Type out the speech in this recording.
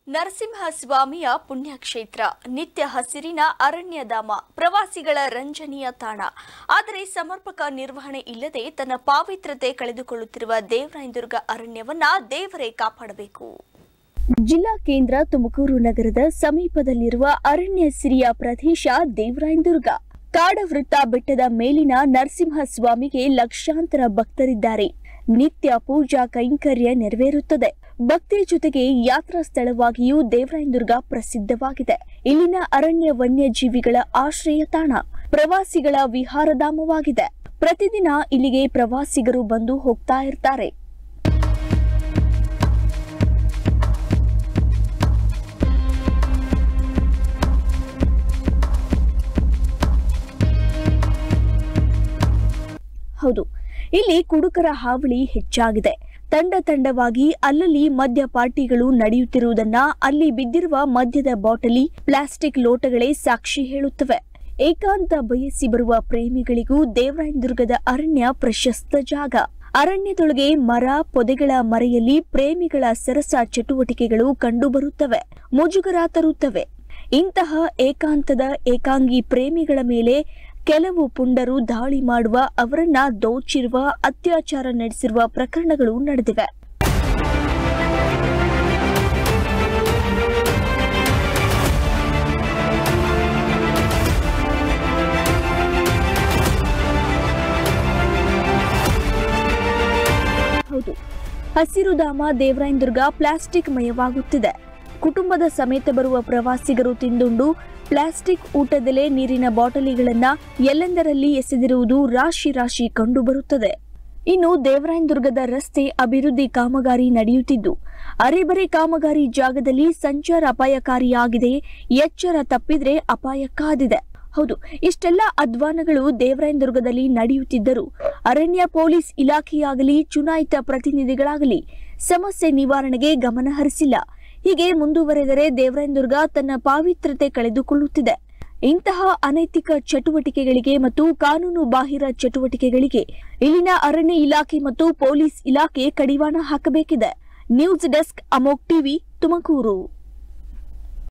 ನರಸಿಂಹಸ್ವಾಮಿಯ ಪುಣ್ಯಕ್ಷೇತ್ರ ನಿತ್ಯ ಹಸಿರಿನ ಅರಣ್ಯಧಾಮ ಪ್ರವಾಸಿಗಳ ರಂಜನೀಯ ತಾಣ ಆದರೆ ಸಮರ್ಪಕ ನಿರ್ವಹಣೆ ಇಲ್ಲದೆ ತನ್ನ ಪಾವಿತ್ರತೆ ಕಳೆದುಕೊಳ್ಳುತ್ತಿರುವ ದೇವರಾಯನದುರ್ಗ ಅರಣ್ಯವನ್ನ ದೇವರೇ ಕಾಪಾಡಬೇಕು ಜಿಲ್ಲಾ ಕೇಂದ್ರ ತುಮಕೂರು ನಗರದ ಸಮೀಪದಲ್ಲಿರುವ ಅರಣ್ಯ ಸಿರಿಯ ಪ್ರದೇಶ ದೇವರಾಯನದುರ್ಗ ಕಾಡವೃತ್ತ ಬೆಟ್ಟದ ಮೇಲಿನ ನರಸಿಂಹಸ್ವಾಮಿಗೆ ಲಕ್ಷಾಂತರ ಭಕ್ತರಿದ್ದಾರೆ ನಿತ್ಯ ಪೂಜಾ ಕೈಂಕರ್ಯ ನೆರವೇರುತ್ತದೆ ಭಕ್ತಿ ಜೊತೆಗೆ ಯಾತ್ರಾ ಸ್ಥಳವಾಗಿಯೂ ದೇವರಾಯನದುರ್ಗ ಪ್ರಸಿದ್ಧವಾಗಿದೆ ಇಲ್ಲಿನ ಅರಣ್ಯ ವನ್ಯಜೀವಿಗಳ ಆಶ್ರಯ ತಾಣ ಪ್ರವಾಸಿಗಳ ವಿಹಾರಧಾಮವಾಗಿದೆ ಪ್ರತಿದಿನ ಇಲ್ಲಿಗೆ ಪ್ರವಾಸಿಗರು ಬಂದು ಹೋಗ್ತಾ ಇರ್ತಾರೆ ಹೌದು ಇಲ್ಲಿ ಕುಡುಕರ ಹಾವಳಿ ಹೆಚ್ಚಾಗಿದೆ ತಂಡ ತಂಡವಾಗಿ ಅಲ್ಲಲ್ಲಿ ಮದ್ಯ ಪಾರ್ಟಿಗಳು ನಡೆಯುತ್ತಿರುವುದನ್ನ ಅಲ್ಲಿ ಬಿದ್ದಿರುವ ಮದ್ಯದ ಬಾಟಲಿ ಪ್ಲಾಸ್ಟಿಕ್ ಲೋಟಗಳೇ ಸಾಕ್ಷಿ ಹೇಳುತ್ತವೆ ಏಕಾಂತ ಬಯಸಿ ಬರುವ ಪ್ರೇಮಿಗಳಿಗೂ ದೇವರಾಯನದುರ್ಗದ ಅರಣ್ಯ ಪ್ರಶಸ್ತ ಜಾಗ ಅರಣ್ಯದೊಳಗೆ ಮರ ಪೊದೆಗಳ ಮರೆಯಲ್ಲಿ ಪ್ರೇಮಿಗಳ ಸರಸ ಚಟುವಟಿಕೆಗಳು ಕಂಡುಬರುತ್ತವೆ ಮುಜುಗರ ತರುತ್ತವೆ ಇಂತಹ ಏಕಾಂತದ ಏಕಾಂಗಿ ಪ್ರೇಮಿಗಳ ಮೇಲೆ ಕೆಲವು ಪುಂಡರು ದಾಳಿ ಮಾಡುವ ಅವರನ್ನ ದೋಚಿರುವ ಅತ್ಯಾಚಾರ ನಡೆಸಿರುವ ಪ್ರಕರಣಗಳು ನಡೆದಿವೆ ಹೌದು ಹಸಿರುಧಾಮ ದೇವರಾಯನದುರ್ಗ ಪ್ಲಾಸ್ಟಿಕ್ ಮಯವಾಗುತ್ತಿದೆ ಕುಟುಂಬದ ಸಮೇತ ಬರುವ ಪ್ರವಾಸಿಗರು ತಿಂದುಂಡು ಪ್ಲಾಸ್ಟಿಕ್ ಊಟದಲ್ಲೇ ನೀರಿನ ಬಾಟಲಿಗಳನ್ನ ಎಲ್ಲೆಂದರಲ್ಲಿ ಎಸೆದಿರುವುದು ರಾಶಿ ರಾಶಿ ಕಂಡುಬರುತ್ತದೆ ಇನ್ನು ದೇವರಾಯನದುರ್ಗದ ರಸ್ತೆ ಅಭಿವೃದ್ಧಿ ಕಾಮಗಾರಿ ನಡೆಯುತ್ತಿದ್ದು ಅರೆಬರೆ ಕಾಮಗಾರಿ ಜಾಗದಲ್ಲಿ ಸಂಚಾರ ಅಪಾಯಕಾರಿಯಾಗಿದೆ ಎಚ್ಚರ ತಪ್ಪಿದ್ರೆ ಅಪಾಯ ಕಾದಿದೆ ಹೌದು ಇಷ್ಟೆಲ್ಲ ಅಧ್ವಾನಗಳು ದೇವರಾಯನದುರ್ಗದಲ್ಲಿ ನಡೆಯುತ್ತಿದ್ದರೂ ಅರಣ್ಯ ಪೊಲೀಸ್ ಇಲಾಖೆಯಾಗಲಿ ಚುನಾಯಿತ ಪ್ರತಿನಿಧಿಗಳಾಗಲಿ ಸಮಸ್ಯೆ ನಿವಾರಣೆಗೆ ಗಮನ ಹರಿಸಿಲ್ಲ ಹೀಗೆ ಮುಂದುವರೆದರೆ ದೇವರಾಯನದುರ್ಗ ತನ್ನ ಪಾವಿತ್ರತೆ ಕಳೆದುಕೊಳ್ಳುತ್ತಿದೆ ಇಂತಹ ಅನೈತಿಕ ಚಟುವಟಿಕೆಗಳಿಗೆ ಮತ್ತು ಕಾನೂನು ಬಾಹಿರ ಚಟುವಟಿಕೆಗಳಿಗೆ ಇಲ್ಲಿನ ಅರಣ್ಯ ಇಲಾಖೆ ಮತ್ತು ಪೊಲೀಸ್ ಇಲಾಖೆ ಕಡಿವಾಣ ಹಾಕಬೇಕಿದೆ news desk Amogh TV Tumakuru